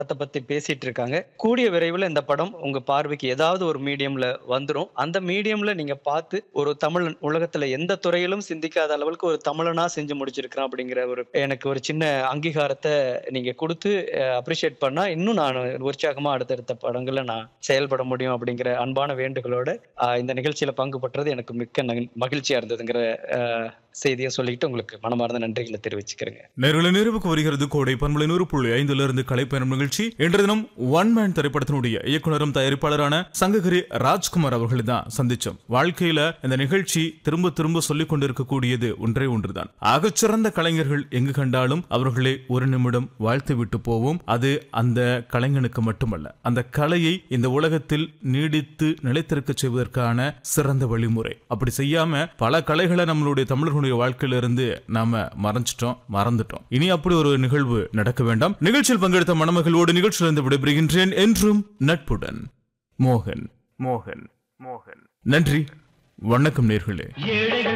படத்தை பத்தி பேசிட்டு இருக்காங்க கூடிய விரைவில் இந்த படம் உங்க பார்வைக்கு ஏதாவது ஒரு மீடியம்ல வந்துரும் அந்த மீடியம்ல நீங்க பார்த்து ஒரு தமிழ் உலகத்துல எந்த துறையிலும் சிந்திக்காத அளவுக்கு ஒரு தமிழனா செஞ்சு முடிச்சிருக்கிறேன் அப்படிங்கிற ஒரு எனக்கு ஒரு சின்ன அங்கீகாரத்தை நீங்க கொடுத்து அப்ரிஷியேட் பண்ணா இன்னும் நான் உற்சாகமா அடுத்தடுத்த படங்கள்ல நான் செயல்பட முடியும் அப்படிங்கிற அன்பான வேண்டுகளோட அஹ், இந்த நிகழ்ச்சியில பங்கு பெற்றது எனக்கு மிக்க நகி- மகிழ்ச்சியா இருந்ததுங்கிற அஹ், செய்தியை சொல்லிக்கிட்டு உங்களுக்கு மனமார்ந்த நன்றிகளை தெரிவிச்சுக்கிறேங்க நேர்களை நிறைவுக்கு வருகிறது கோடை பண்பலை நூறு புள்ளி ஐந்துல இருந்து கலைப்பயணம் நிகழ்ச்சி இன்றைய தினம் ஒன் மேன் திரைப்படத்தினுடைய இயக்குனரும் தயாரிப்பாளரான சங்ககிரி ராஜ்குமார் அவர்களை தான் சந்திச்சோம் வாழ்க்கையில இந்த நிகழ்ச்சி திரும்ப திரும்ப சொல்லிக் கொண்டிருக்கக்கூடியது ஒன்றே ஒன்றுதான் ஆகச்சிறந்த கலைஞர்கள் எங்கு கண்டாலும் அவர்களை ஒரு நிமிடம் வாழ்த்து விட்டு போவோம் அது அந்த கலைஞனுக்கு மட்டுமல்ல அந்த கலையை இந்த உலகத்தில் நீடித்து நிலைத்திருக்க செய்வதற்கான சிறந்த வழிமுறை அப்படி செய்யாம பல கலைகளை நம்மளுடைய தமிழர்களுடைய வாழ்க்கையில இருந்து நாம மறைஞ்சிட்டோம் மறந்துட்டோம் இனி அப்படி ஒரு நிகழ்வு நடக்க வேண்டாம் நிகழ்ச்சியில் பங்கெடுத்த மணமகளோடு நிகழ்ச்சியிலிருந்து விடைபெறுகின்றேன் என்றும் நட்புடன் மோகன் மோகன் மோகன் நன்றி வணக்கம் நேர்களே